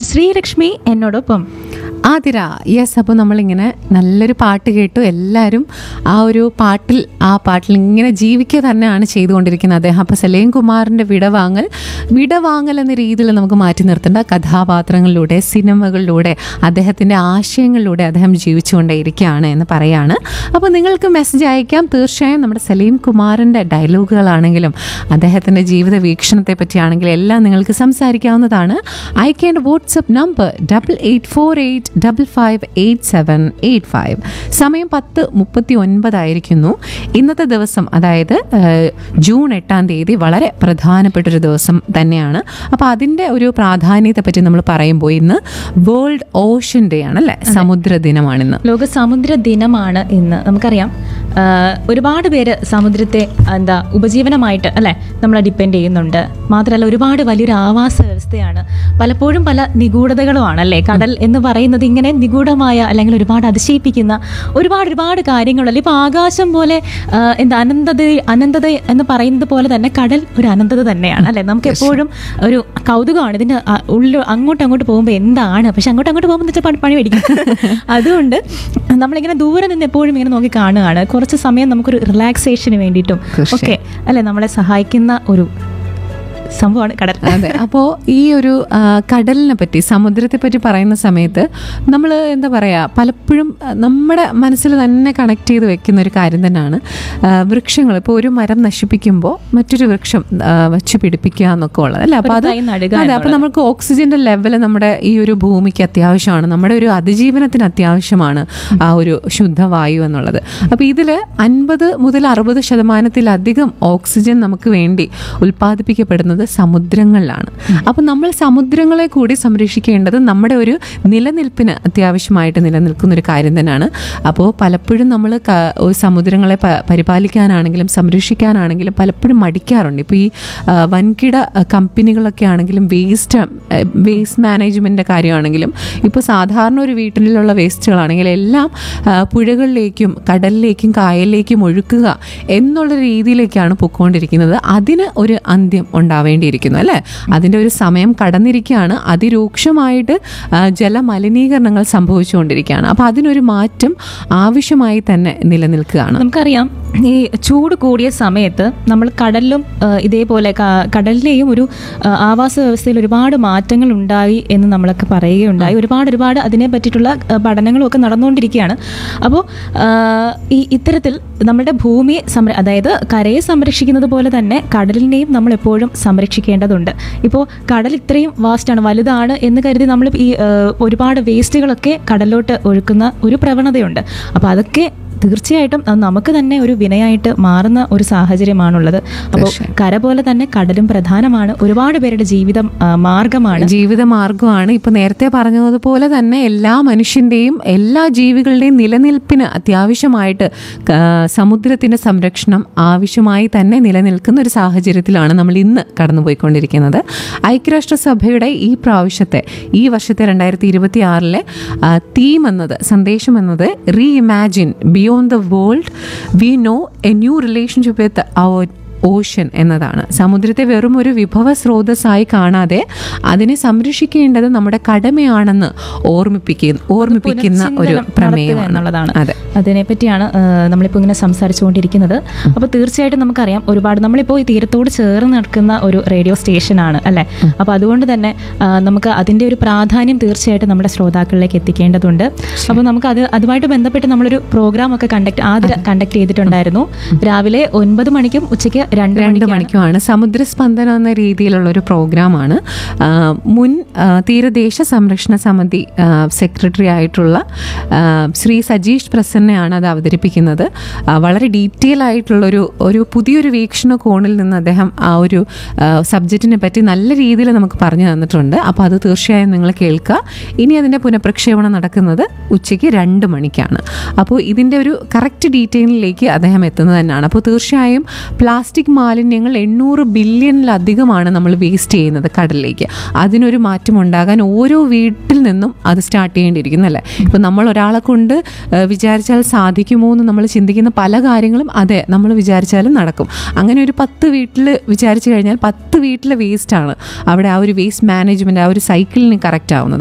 ശ്രീലക്ഷ്മി എന്നോടൊപ്പം ആതിര യെസ് അപ്പോൾ നമ്മളിങ്ങനെ നല്ലൊരു പാട്ട് കേട്ടു എല്ലാവരും ആ ഒരു പാട്ടിൽ ആ പാട്ടിൽ ഇങ്ങനെ ജീവിക്കുക തന്നെയാണ് ചെയ്തുകൊണ്ടിരിക്കുന്നത് അദ്ദേഹം അപ്പോൾ സലീം കുമാറിൻ്റെ വിടവാങ്ങൽ വിടവാങ്ങൽ എന്ന രീതിയിൽ നമുക്ക് മാറ്റി നിർത്തേണ്ട കഥാപാത്രങ്ങളിലൂടെ സിനിമകളിലൂടെ അദ്ദേഹത്തിൻ്റെ ആശയങ്ങളിലൂടെ അദ്ദേഹം ജീവിച്ചുകൊണ്ടേയിരിക്കുകയാണ് എന്ന് പറയാണ് അപ്പോൾ നിങ്ങൾക്ക് മെസ്സേജ് അയക്കാം തീർച്ചയായും നമ്മുടെ സലീം കുമാറിൻ്റെ ഡയലോഗുകളാണെങ്കിലും അദ്ദേഹത്തിൻ്റെ ജീവിത വീക്ഷണത്തെ പറ്റിയാണെങ്കിലും എല്ലാം നിങ്ങൾക്ക് സംസാരിക്കാവുന്നതാണ് അയക്കേണ്ട WhatsApp number double eight four eight double five eight seven eight five സമയം പത്ത് മുപ്പത്തി ഒൻപതായിരിക്കുന്നു ഇന്നത്തെ ദിവസം അതായത് ഏഹ്, ജൂൺ എട്ടാം തീയതി വളരെ പ്രധാനപ്പെട്ടൊരു ദിവസം തന്നെയാണ് അപ്പോൾ അതിൻ്റെ ഒരു പ്രാധാന്യത്തെ പറ്റി നമ്മൾ പറയുമ്പോൾ ഇന്ന് വേൾഡ് ഓഷൻ ഡേ ആണ് അല്ലേ സമുദ്ര ദിനമാണിന്ന് ലോക സമുദ്ര ദിനമാണ് ഇന്ന് നമുക്കറിയാം ആ, ഒരുപാട് പേര് സമുദ്രത്തെ എന്താ ഉപജീവനമായിട്ട് അല്ലെ നമ്മളെ ഡിപ്പെൻഡ് ചെയ്യുന്നുണ്ട് മാത്രമല്ല ഒരുപാട് വലിയൊരു ആവാസ വ്യവസ്ഥയാണ് പലപ്പോഴും പല നിഗൂഢതകളുമാണ് അല്ലേ കടൽ എന്ന് പറയുന്നത് ഇങ്ങനെ നിഗൂഢമായ അല്ലെങ്കിൽ ഒരുപാട് അതിശയിപ്പിക്കുന്ന ഒരുപാട് ഒരുപാട് കാര്യങ്ങളല്ലേ ഇപ്പൊ ആകാശം പോലെ ആ, എന്താ അനന്തത അനന്തത എന്ന് പറയുന്നത് പോലെ തന്നെ കടൽ ഒരു അനന്തത തന്നെയാണ് അല്ലെ നമുക്ക് എപ്പോഴും ഒരു കൗതുകമാണ് ഇതിന്റെ ആ, ഉള്ളിൽ അങ്ങോട്ട് അങ്ങോട്ട് പോകുമ്പോൾ എന്താണ് പക്ഷെ അങ്ങോട്ട് അങ്ങോട്ട് പോകുമ്പോൾ വെച്ചാൽ പണി- പണി മേടിക്കും അതുകൊണ്ട് നമ്മളിങ്ങനെ ദൂരെ നിന്ന് എപ്പോഴും ഇങ്ങനെ നോക്കി കാണുകയാണ് കുറച്ച് സമയം നമുക്കൊരു റിലാക്സേഷന് വേണ്ടിയിട്ടും ഒക്കെ അല്ലെ നമ്മളെ സഹായിക്കുന്ന ഒരു സംഭവമാണ് കടൽ അതെ അപ്പോൾ ഈ ഒരു ആ, കടലിനെ പറ്റി സമുദ്രത്തെ പറ്റി പറയുന്ന സമയത്ത് നമ്മൾ എന്താ പറയുക പലപ്പോഴും ആ, നമ്മുടെ മനസ്സിൽ തന്നെ കണക്ട് ചെയ്ത് വെക്കുന്ന ഒരു കാര്യം തന്നെയാണ് വൃക്ഷങ്ങൾ ഇപ്പോൾ ഒരു മരം നശിപ്പിക്കുമ്പോൾ മറ്റൊരു വൃക്ഷം ആ, വെച്ച് പിടിപ്പിക്കുക എന്നൊക്കെ ഉള്ളത് അല്ലേ അപ്പോൾ അത് ഒരു തൈ നടുക അതെ അപ്പോൾ നമുക്ക് ഓക്സിജന്റെ ലെവൽ നമ്മുടെ ഈ ഒരു ഭൂമിക്ക് അത്യാവശ്യമാണ് നമ്മുടെ ഒരു അതിജീവനത്തിന് അത്യാവശ്യമാണ് ആ ഒരു ശുദ്ധവായു എന്നുള്ളത് അപ്പോൾ ഇതിൽ അൻപത് മുതൽ അറുപത് ശതമാനത്തിലധികം ഓക്സിജൻ നമുക്ക് വേണ്ടി ഉൽപ്പാദിപ്പിക്കപ്പെടുന്നത് സമുദ്രങ്ങളിലാണ് അപ്പോൾ നമ്മൾ സമുദ്രങ്ങളെ കൂടി സംരക്ഷിക്കേണ്ടത് നമ്മുടെ ഒരു നിലനിൽപ്പിന് അത്യാവശ്യമായിട്ട് നിലനിൽക്കുന്ന ഒരു കാര്യം തന്നെയാണ് അപ്പോൾ പലപ്പോഴും നമ്മൾ സമുദ്രങ്ങളെ പ- പരിപാലിക്കാനാണെങ്കിലും സംരക്ഷിക്കാനാണെങ്കിലും പലപ്പോഴും മടിക്കാറുണ്ട് ഇപ്പോൾ ഈ ആ, വൻകിട ആ, കമ്പനികളൊക്കെ ആണെങ്കിലും വേസ്റ്റ് വേസ്റ്റ് മാനേജ്മെൻറ്റിൻ്റെ കാര്യമാണെങ്കിലും ഇപ്പോൾ സാധാരണ ഒരു വീട്ടിലുള്ള വേസ്റ്റുകളാണെങ്കിൽ എല്ലാം ആ, പുഴകളിലേക്കും കടലിലേക്കും കായലിലേക്കും ഒഴുക്കുക എന്നുള്ള രീതിയിലേക്കാണ് പൊയ്ക്കൊണ്ടിരിക്കുന്നത് അതിന് ഒരു അന്ത്യം ഉണ്ടാവേണ്ടിയിരിക്കുന്നു അല്ലേ അതിൻ്റെ ഒരു സമയം കടന്നിരിക്കുകയാണ് അതിരൂക്ഷമായിട്ട് ആ, ജലമലിനീകരണങ്ങൾ സംഭവിച്ചുകൊണ്ടിരിക്കുകയാണ് അപ്പോൾ അതിനൊരു മാറ്റം ആവശ്യമായി തന്നെ നിലനിൽക്കുകയാണ് നമുക്കറിയാം ഈ ചൂട് കൂടിയ സമയത്ത് നമ്മൾ കടലിലും ആ, ഇതേപോലെ ക- കടലിലെയും ഒരു ആ, ആവാസ വ്യവസ്ഥയിൽ ഒരുപാട് മാറ്റങ്ങൾ ഉണ്ടായി എന്ന് നമ്മളൊക്കെ പറയുകയുണ്ടായി ഒരുപാട് ഒരുപാട് അതിനെ പറ്റിയിട്ടുള്ള ആ, പഠനങ്ങളും ഒക്കെ നടന്നുകൊണ്ടിരിക്കുകയാണ് അപ്പോൾ ഈ ഇത്തരത്തിൽ നമ്മുടെ ഭൂമിയെ സംര അതായത് കരയെ സംരക്ഷിക്കുന്നത് പോലെ തന്നെ കടലിനെയും നമ്മൾ എപ്പോഴും സംരക്ഷിക്കേണ്ടതുണ്ട് ഇപ്പോൾ കടൽ ഇത്രയും വാസ്റ്റാണ് വലുതാണ് എന്ന് കരുതി നമ്മൾ ഈ ആ, ഒരുപാട് വേസ്റ്റുകളൊക്കെ കടലിലോട്ട് ഒഴുക്കുന്ന ഒരു പ്രവണതയുണ്ട് അപ്പോൾ അതൊക്കെ തീർച്ചയായിട്ടും അത് നമുക്ക് തന്നെ ഒരു വിനയായിട്ട് മാറുന്ന ഒരു സാഹചര്യമാണുള്ളത് അപ്പോൾ കര പോലെ തന്നെ കടലും പ്രധാനമാണ് ഒരുപാട് പേരുടെ ജീവിതം ആ, മാർഗമാണ് ജീവിത മാർഗമാണ് ഇപ്പൊ നേരത്തെ പറഞ്ഞതുപോലെ തന്നെ എല്ലാ മനുഷ്യന്റെയും എല്ലാ ജീവികളുടെയും നിലനിൽപ്പിന് അത്യാവശ്യമായിട്ട് ക- സമുദ്രത്തിന്റെ സംരക്ഷണം ആവശ്യമായി തന്നെ നിലനിൽക്കുന്ന ഒരു സാഹചര്യത്തിലാണ് നമ്മൾ ഇന്ന് കടന്നുപോയിക്കൊണ്ടിരിക്കുന്നത് ഐക്യരാഷ്ട്രസഭയുടെ ഈ പ്രാവശ്യത്തെ ഈ വർഷത്തെ രണ്ടായിരത്തി ഇരുപത്തി ആറിലെ തീം എന്നത് സന്ദേശം എന്നത് reimagine beyond the world we know a new relationship with our ocean എന്നതാണ് സമുദ്രത്തെ വെറും ഒരു വിഭവ സ്രോതസ്സായി കാണാതെ അതിനെ സംരക്ഷിക്കേണ്ടത് നമ്മുടെ കടമയാണെന്ന് ഓർമ്മിപ്പിക്കുന്ന ഓർമ്മിപ്പിക്കുന്ന ഒരു പുനർചിന്തനം നടത്തുക പ്രമേയമാണ് എന്നുള്ളതാണ് അതെ അതിനെപ്പറ്റിയാണ് ആ, നമ്മളിപ്പോൾ ഇങ്ങനെ സംസാരിച്ചുകൊണ്ടിരിക്കുന്നത് അപ്പോൾ തീർച്ചയായിട്ടും നമുക്കറിയാം ഒരുപാട് നമ്മളിപ്പോൾ ഈ തീരത്തോട് ചേർന്ന് നിൽക്കുന്ന ഒരു റേഡിയോ സ്റ്റേഷനാണ് അല്ലേ അപ്പോൾ അതുകൊണ്ട് തന്നെ ആ, നമുക്ക് അതിൻ്റെ ഒരു പ്രാധാന്യം തീർച്ചയായിട്ടും നമ്മുടെ ശ്രോതാക്കളിലേക്ക് എത്തിക്കേണ്ടതുണ്ട് അപ്പോൾ നമുക്ക് അത് അതുമായിട്ട് ബന്ധപ്പെട്ട് നമ്മളൊരു പ്രോഗ്രാം ഒക്കെ കണ്ടക്ട് ആദ്യം കണ്ടക്ട് ചെയ്തിട്ടുണ്ടായിരുന്നു രാവിലെ ഒൻപത് മണിക്കും ഉച്ചയ്ക്ക് രണ്ട് രണ്ട് മണിക്കും മണിക്കുമാണ് സമുദ്രസ്പന്ദനം എന്ന രീതിയിലുള്ള ഒരു പ്രോഗ്രാമാണ് ആ, മുൻ ആ, തീരദേശ സംരക്ഷണ സമിതി ആ, സെക്രട്ടറി ആയിട്ടുള്ള ആ, ശ്രീ സജീഷ് പ്രസന്നയാണ് അത് അവതരിപ്പിക്കുന്നത് ആ, വളരെ ഡീറ്റെയിൽ ആയിട്ടുള്ളൊരു ഒരു പുതിയൊരു വീക്ഷണ കോണിൽ നിന്ന് അദ്ദേഹം ആ ഒരു സബ്ജക്റ്റിനെ പറ്റി നല്ല രീതിയിൽ നമുക്ക് പറഞ്ഞു തന്നിട്ടുണ്ട് അപ്പോൾ അത് തീർച്ചയായും നിങ്ങൾ കേൾക്കുക ഇനി അതിൻ്റെ പുനഃപ്രക്ഷേപണം നടക്കുന്നത് ഉച്ചയ്ക്ക് രണ്ട് മണിക്കാണ് അപ്പോൾ ഇതിൻ്റെ ഒരു കറക്റ്റ് ഡീറ്റെയിലിലേക്ക് അദ്ദേഹം എത്തുന്നത് തന്നെയാണ് അപ്പോൾ തീർച്ചയായും പ്ലാസ്റ്റിക് മാലിന്യങ്ങൾ എണ്ണൂറ് ബില്യണിലധികമാണ് നമ്മൾ വേസ്റ്റ് ചെയ്യുന്നത് കടലിലേക്ക് അതിനൊരു മാറ്റം ഉണ്ടാകാൻ ഓരോ വീട്ടിൽ നിന്നും അത് സ്റ്റാർട്ട് ചെയ്യേണ്ടിയിരിക്കുന്നു അല്ലേ ഇപ്പം നമ്മൾ ഒരാളെ കൊണ്ട് ഏഹ്, വിചാരിച്ചാൽ സാധിക്കുമോ എന്ന് നമ്മൾ ചിന്തിക്കുന്ന പല കാര്യങ്ങളും അതെ നമ്മൾ വിചാരിച്ചാലും നടക്കും അങ്ങനെ ഒരു പത്ത് വീട്ടിൽ വിചാരിച്ചു കഴിഞ്ഞാൽ പത്ത് വീട്ടിലെ വേസ്റ്റാണ് അവിടെ ആ ഒരു വേസ്റ്റ് മാനേജ്മെൻറ്റ് ആ ഒരു സൈക്കിളിന് കറക്റ്റ് ആവുന്നത്